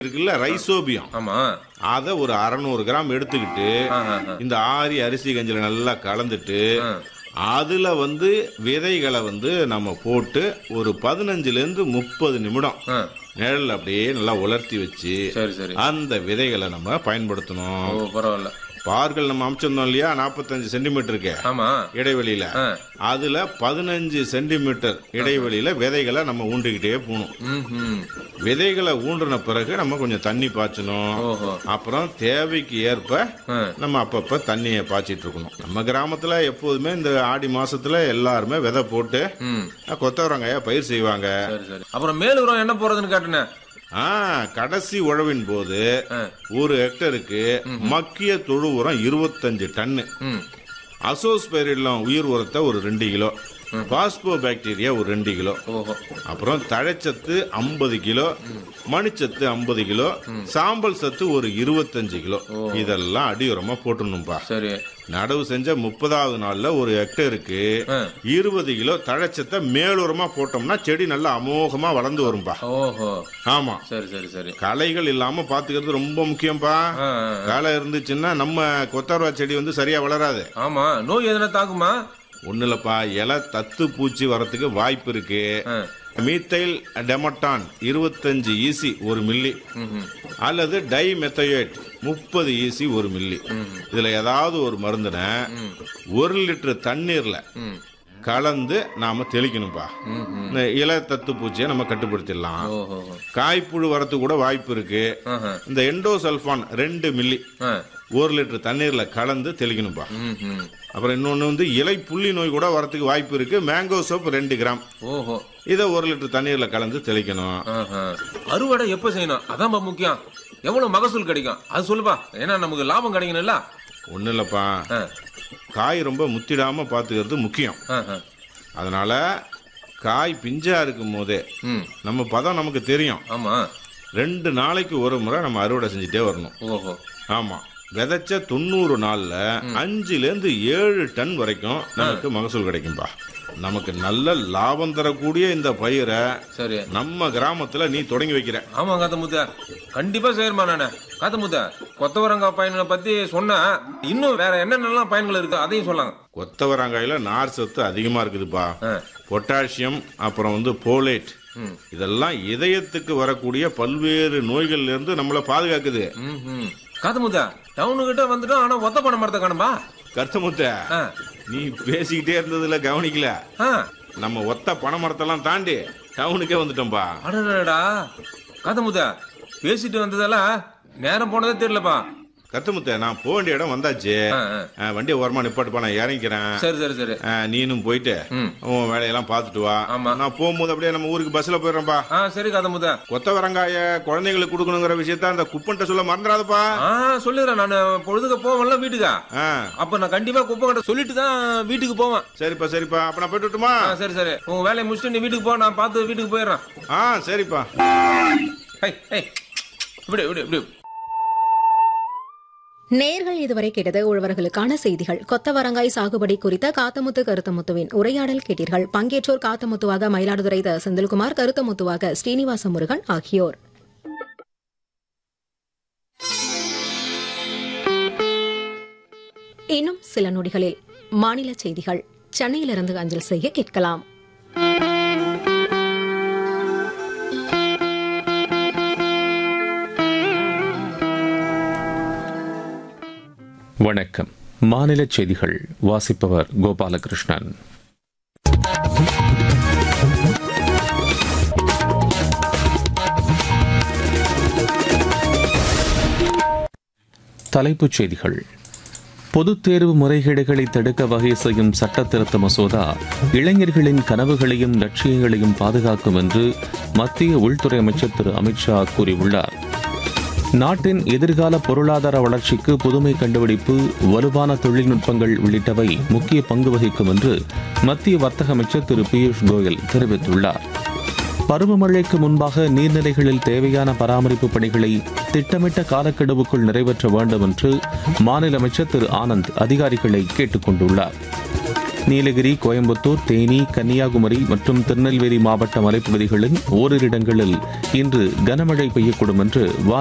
இருக்குல்ல ரைசோபியம் ஆமா அதை ஒரு அறநூறு கிராம் எடுத்துக்கிட்டு ஆஹா, ஆஹா. இந்த ஆரி அரிசி கஞ்சில நல்லா கலந்துட்டு ஆ. அதுல வந்து விதைகளை வந்து நம்ம போட்டு ஒரு பதினஞ்சுல இருந்து முப்பது நிமிடம் ஆ, நிழல் அப்படியே நல்லா உலர்த்தி வச்சு சரி சரி அந்த விதைகளை நம்ம பயன்படுத்தணும் ஓ பரவாயில்ல பார்கள் நம்ம அமைச்சிருந்தோம் இல்லையா நாற்பத்தஞ்சு சென்டிமீட்டருக்கு ஆமா இடைவெளியில ஆ. அதுல பதினஞ்சு சென்டிமீட்டர் இடைவெளியில விதைகளை நம்ம ஊண்டிக்கிட்டே போகணும் ம் ம் விதைகளை ஊன்றின பிறகு நம்ம கொஞ்சம் தண்ணி பாய்ச்சணும் ஓஹோ அப்புறம் தேவைக்கு ஏற்ப ஆ, நம்ம அப்பப்ப தண்ணியை பாய்ச்சிட்டு இருக்கணும் நம்ம கிராமத்துல எப்போதுமே இந்த ஆடி மாசத்துல எல்லாருமே விதை போட்டு ம் கொத்தவரங்காய பயிர் செய்வாங்க சரி சரி அப்புறம் மேல் உரம் என்ன போறதுன்னு கேட்டேனே ஆ கடைசி உழவின் போது ஆ. ஒரு ஹெக்டருக்கு மக்கிய தொழு உரம் இருபத்தஞ்சு டன்னு ம் அசோஸ்பெரிலம் உயிர் உரத்தை ஒரு ரெண்டு கிலோ பாஸ்போ பாக்டீரியா ஒரு ரெண்டு கிலோ ஓஹோ அப்புறம் தழைச்சத்து ஐம்பது கிலோ மணிச்சத்து ஐம்பது கிலோ சாம்பல் சத்து ஒரு இருபத்தஞ்சு கிலோ இதெல்லாம் அடியுரமா போட்டுடணும்பா சரி நடவு செஞ்ச முப்பதாவது நாள்ல ஒரு ஹெக்டருக்கு ஆ. இருபது கிலோ தழைச்சத்தை மேலுரமா போட்டோம்னா செடி நல்லா அமோகமா வளர்ந்து வரும்பா ஓஹோ ஆமா சரி சரி சரி களைகள் இல்லாம பாத்துக்கிறது ரொம்ப முக்கியம்பா ஆ, ஆ. களை இருந்துச்சுன்னா நம்ம கொத்தரவா செடி வந்து சரியா வளராது ஆமா நோய் எதனா தாக்குமா ஒண்ணு இல்லப்பா இலை தத்து பூச்சி வரத்துக்கு வாய்ப்பு இருக்கு ஆ. மீத்தைல் டெமட்டான் இருபத்தஞ்சு ஈசி ஒரு மில்லி ம்ஹும். அல்லது டை மெத்தயோட் முப்பது ஈசி ஒரு மில்லி இதுல ஏதாவது ஒரு மருந்துன ஒரு லிட்டர் தண்ணீர்ல ம் கலந்து நாம தெளிக்கணும்பா ம்ஹும். இந்த இலை தத்து பூச்சியை நம்ம கட்டுப்படுத்திடலாம் ஓஹோ காய்ப்புழு வரத்துக்கு கூட வாய்ப்பு இருக்கு ஆஹா. இந்த எண்டோசல்ஃபான் ரெண்டு மில்லி ஆ. ஒரு லிட்டர் தண்ணீர்ல கலந்து தெளிக்கணும்பா ம்ஹும். அப்புறம் இன்னொன்று வந்து இலை புள்ளி நோய் கூட வரத்துக்கு வாய்ப்பு இருக்கு மேங்கோ சோப் ரெண்டு கிராம் ஓஹோ இதை ஒரு லிட்டர் தண்ணீர்ல கலந்து தெளிக்கணும் ஆஹா. அறுவடை எப்ப செய்யணும் அதான்ப்பா முக்கியம் எவ்வளவு மகசூல் கிடைக்கும் அது சொல்லுப்பா ஏன்னா நமக்கு லாபம் கிடைக்கணும்ல ஒன்றும் இல்லைப்பா ஆ. காய் ரொம்ப முத்திடாம பார்த்துக்கிறது முக்கியம் ஆஹா. அதனால காய் பிஞ்சா இருக்கும் போதே ம் நம்ம பதம் நமக்கு தெரியும் ஆமா ரெண்டு நாளைக்கு ஒரு முறை நம்ம அறுவடை செஞ்சுட்டே வரணும் ஓஹோ ஆமா விதைச்ச தொண்ணூறு நாள்ல அஞ்சுல இருந்து ஏழு டன் வரைக்கும் நமக்கு மகசூல் கிடைக்கும்பா நமக்கு நல்ல லாபம் தரக்கூடிய இந்த பயிரை சரி நம்ம கிராமத்துல நீ தொடங்கி வைக்கிற ஆமா காத்தமுத்த கண்டிப்பா செய்யறமா நானு காத்தமுத்த கொத்தவரங்காய் பயன்களை பத்தி சொன்ன இன்னும் வேற என்னென்னலாம் பயன்கள் இருக்கு அதையும் சொல்லாங்க கொத்தவரங்காயில நார் சத்து அதிகமா இருக்குதுப்பா ஆ. பொட்டாசியம் அப்புறம் வந்து போலேட் ம். இதெல்லாம் இதயத்துக்கு வரக்கூடிய பல்வேறு நோய்கள்ல இருந்து நம்மளை பாதுகாக்குது ம் காத்தமுத்த டவுனு கிட்ட வந்துட்டோம் ஆனா ஒத்த பண மரத்தை காணும்பா கருத்தமுத்த ஆ. நீ பேசிக்கிட்டே இருந்ததுல கவனிக்கல ஆ நம்ம ஒத்த பனை மரத்தெல்லாம் தாண்டி டவுனுக்கே வந்துட்டோம்பா அடடா காத்தமுத்த பேசிட்டு வந்ததெல்லாம் நேரம் போனதே தெரியலப்பா கருத்தமுத்த நான் போக வேண்டிய இடம் வந்தாச்சு ஆ, ஆ. ஆ, வண்டியை ஓரமா நிப்பாட்டுப்பா நான் இறங்கிக்கிறேன் சரி சரி சரி ஆ, நீனும் போயிட்டு ம். உன் வேலையெல்லாம் பார்த்துட்டு வா ஆமா. நான் போகும்போது அப்படியே நம்ம ஊருக்கு பஸ்ல போயிடுறேன்பா ஆ சரி காத்தமுத்த கொத்தவரங்காய குழந்தைங்களுக்கு கொடுக்கணுங்கிற விஷயத்த அந்த குப்பன்ட்ட சொல்ல மறந்துடாதப்பா ஆ சொல்லிடுறேன் நான் பொழுதுக்கு போவேன்ல வீட்டுக்கா ஆ அப்ப நான் கண்டிப்பா குப்பை கிட்ட சொல்லிட்டு தான் வீட்டுக்கு போவேன் சரிப்பா சரிப்பா அப்ப நான் போயிட்டு வரட்டுமா? ஆ சரி சரி உங்க வேலையை முடிச்சுட்டு நீ வீட்டுக்கு போ நான் பார்த்து வீட்டுக்கு போயிடுறேன் ஆ சரிப்பா ஹை ஹை இப்படி இப்படி இப்படி நேர்கள் இதுவரை கேட்டது உழவர்களுக்கான செய்திகள் கொத்தவரங்காய் சாகுபடி குறித்த காத்தமுத்து கருத்தமுத்துவின் உரையாடல் கேட்டீர்கள் பங்கேற்றோர் காத்தமுத்துவாக மயிலாடுதுறை த. செந்தில்குமார் கருத்தமுத்துவாக ஸ்ரீனிவாச முருகன் ஆகியோர் இன்னும் சில நொடிகளில் மாநில செய்திகள் சென்னையிலிருந்து அஞ்சல் செய்ய கேட்கலாம் வணக்கம் மாநில செய்திகள் வாசிப்பவர் கோபாலகிருஷ்ணன் தலைப்புச் செய்திகள் பொதுத் தேர்வு முறைகேடுகளை தடுக்க வகை செய்யும் சட்ட திருத்த மசோதா இளைஞர்களின் கனவுகளையும் லட்சியங்களையும் பாதுகாக்கும் என்று மத்திய உள்துறை அமைச்சர் திரு அமித்ஷா கூறியுள்ளார் நாட்டின் எதிர்கால பொருளாதார வளர்ச்சிக்கு புதுமை கண்டுபிடிப்பு வலுவான தொழில்நுட்பங்கள் உள்ளிட்டவை முக்கிய பங்கு வகிக்கும் என்று மத்திய வர்த்தக அமைச்சர் திரு பியூஷ் கோயல் தெரிவித்துள்ளார் பருவமழைக்கு முன்பாக நீர்நிலைகளில் தேவையான பராமரிப்பு பணிகளை திட்டமிட்ட காலக்கெடுவுக்குள் நிறைவேற்ற வேண்டும் என்று மாநில அமைச்சர் திரு ஆனந்த் அதிகாரிகளை கேட்டுக் கொண்டுள்ளார் நீலகிரி கோயம்புத்தூர் தேனி கன்னியாகுமரி மற்றும் திருநெல்வேலி மாவட்ட மலைப்பகுதிகளின் ஓரிரு இடங்களில் இன்று கனமழை பெய்யக்கூடும் என்று